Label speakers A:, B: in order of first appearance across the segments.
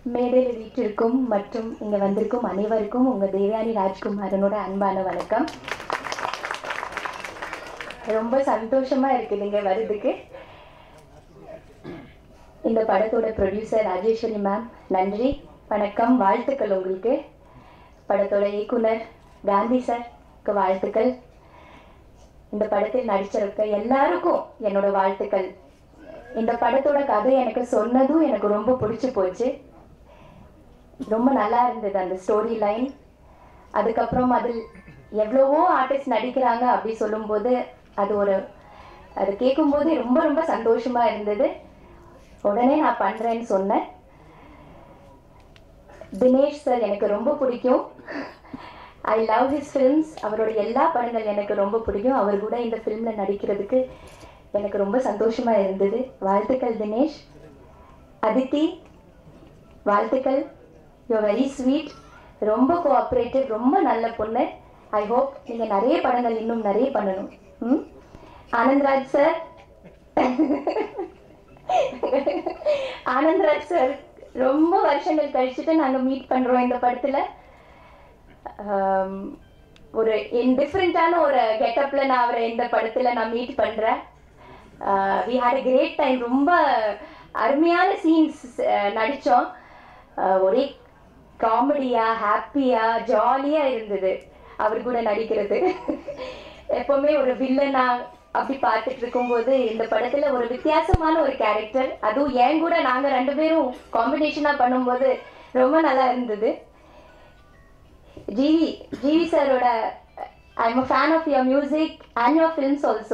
A: மேடையில் வீட்டிற்கும் மற்றும் இங்கே வந்திருக்கும் அனைவருக்கும் உங்கள் தேவயானி ராஜ்குமாரனோட அன்பான வணக்கம் ரொம்ப சந்தோஷமா இருக்குது இங்கே வர்றதுக்கு இந்த படத்தோட ப்ரொடியூசர் ராஜேஸ்வரி மேம் நன்றி வணக்கம் வாழ்த்துக்கள் உங்களுக்கு படத்தோட இயக்குனர் காந்தி சார்க்கு வாழ்த்துக்கள் இந்த படத்தில் நடிச்சிருக்க எல்லாருக்கும் என்னோட வாழ்த்துக்கள் இந்த படத்தோட கதை எனக்கு சொன்னதும் எனக்கு ரொம்ப பிடிச்சி போச்சு ரொம்ப நல்லா இருந்தது அந்த ஸ்டோரி லைன் அதுக்கப்புறம் அதில் எவ்வளவோ ஆர்டிஸ்ட் நடிக்கிறாங்க அப்படி சொல்லும்போது அது ஒரு அது கேட்கும்போது ரொம்ப ரொம்ப சந்தோஷமா இருந்தது உடனே நான் பண்றேன்னு சொன்னேன் தினேஷ் சார் எனக்கு ரொம்ப பிடிக்கும் ஐ லவ் ஹிஸ் ஃபிலிம்ஸ் அவரோட எல்லா படங்கள் எனக்கு ரொம்ப பிடிக்கும் அவர் கூட இந்த ஃபிலிமில் நடிக்கிறதுக்கு எனக்கு ரொம்ப சந்தோஷமா இருந்தது வாழ்த்துக்கள் தினேஷ் அதித்தி வாழ்த்துக்கள் யூ வெரி ஸ்வீட் ரொம்ப கோஆப்ரேட்டிவ் ரொம்ப நல்ல பொண்ணு ஐ ஹோப் நீங்கள் நிறைய படங்கள் இன்னும் நிறைய பண்ணணும் ம் ஆனந்த்ராஜ் சார் ஆனந்த்ராஜ் சார் ரொம்ப வருஷங்கள் கழிச்சுட்டு நாங்கள் மீட் பண்ணுறோம் இந்த படத்தில் ஒரு இன்டிஃப்ரெண்ட்டான ஒரு கெட்டப்பில் நான் அவரை இந்த படத்தில் நான் மீட் பண்ணுறேன் we had a great time ரொம்ப அருமையான சீன்ஸ் நடித்தோம் ஒரே காமெடியாக ஹாப்பியாக ஜாலியாக இருந்தது அவர் கூட நடிக்கிறது எப்போவுமே ஒரு வில்லனா அப்படி பார்த்துட்டு இருக்கும்போது இந்த படத்துல ஒரு வித்தியாசமான ஒரு கேரக்டர் அதுவும் என் கூட நாங்க ரெண்டு பேரும் காம்பினேஷனா பண்ணும்போது ரொம்ப நல்லா இருந்தது ஜிவி ஜிவி சாரோட I am a fan of your music and your films also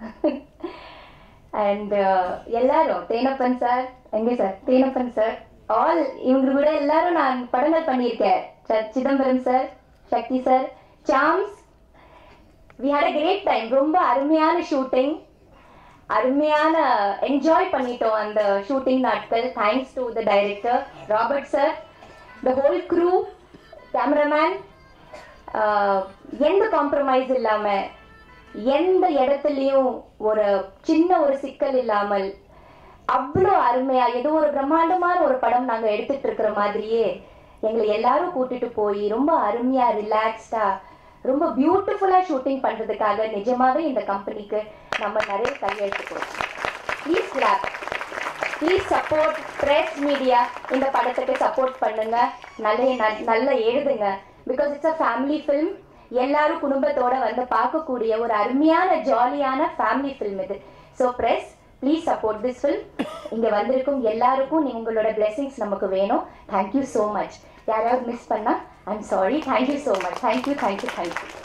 A: and எல்லாரும் தேனப்பன் சார் எங்கே சார் தேனப்பன் சார் ஆல் இவங்க கூட எல்லாரும் நான் படங்கள் பண்ணியிருக்கேன் சிதம்பரம் சார் சக்தி சார் சாம்ஸ் we had a great time ரொம்ப அருமையான ஷூட்டிங் அருமையான என்ஜாய் பண்ணிட்டோம் அந்த ஷூட்டிங் நாட்கள் thanks to the director Robert sir the whole crew cameraman எந்த காம்ப்ரமைஸ் இல்லாமல் எந்த இடத்துலையும் ஒரு சின்ன ஒரு சிக்கல் இல்லாமல் அவ்வளோ அருமையா ஏதோ ஒரு பிரம்மாண்டமான ஒரு படம் நாங்க எடுத்துட்டு இருக்கிற மாதிரியே எங்களை எல்லாரும் கூட்டிட்டு போய் ரொம்ப அருமையா ரிலாக்ஸ்டா ரொம்ப பியூட்டிஃபுல்லா ஷூட்டிங் பண்றதுக்காக நிஜமாவே இந்த கம்பெனிக்கு நம்ம நிறைய கையெழுத்துக்கிறோம் please clap please support press media இந்த படத்துக்கு சப்போர்ட் பண்ணுங்க நல்ல நல்ல எழுதுங்க because it's a family film எல்லாரும் குடும்பத்தோட வந்து பார்க்கக்கூடிய ஒரு அருமையான ஜாலியான ஃபேமிலி ஃபிலிம் இது so press please support this film இங்கே வந்திருக்கும் எல்லாருக்கும் நீ உங்களோட பிளெஸிங்ஸ் நமக்கு வேணும் தேங்க்யூ ஸோ மச் யாராவது மிஸ் பண்ணால் I'm sorry thank you so much thank you thank you thank you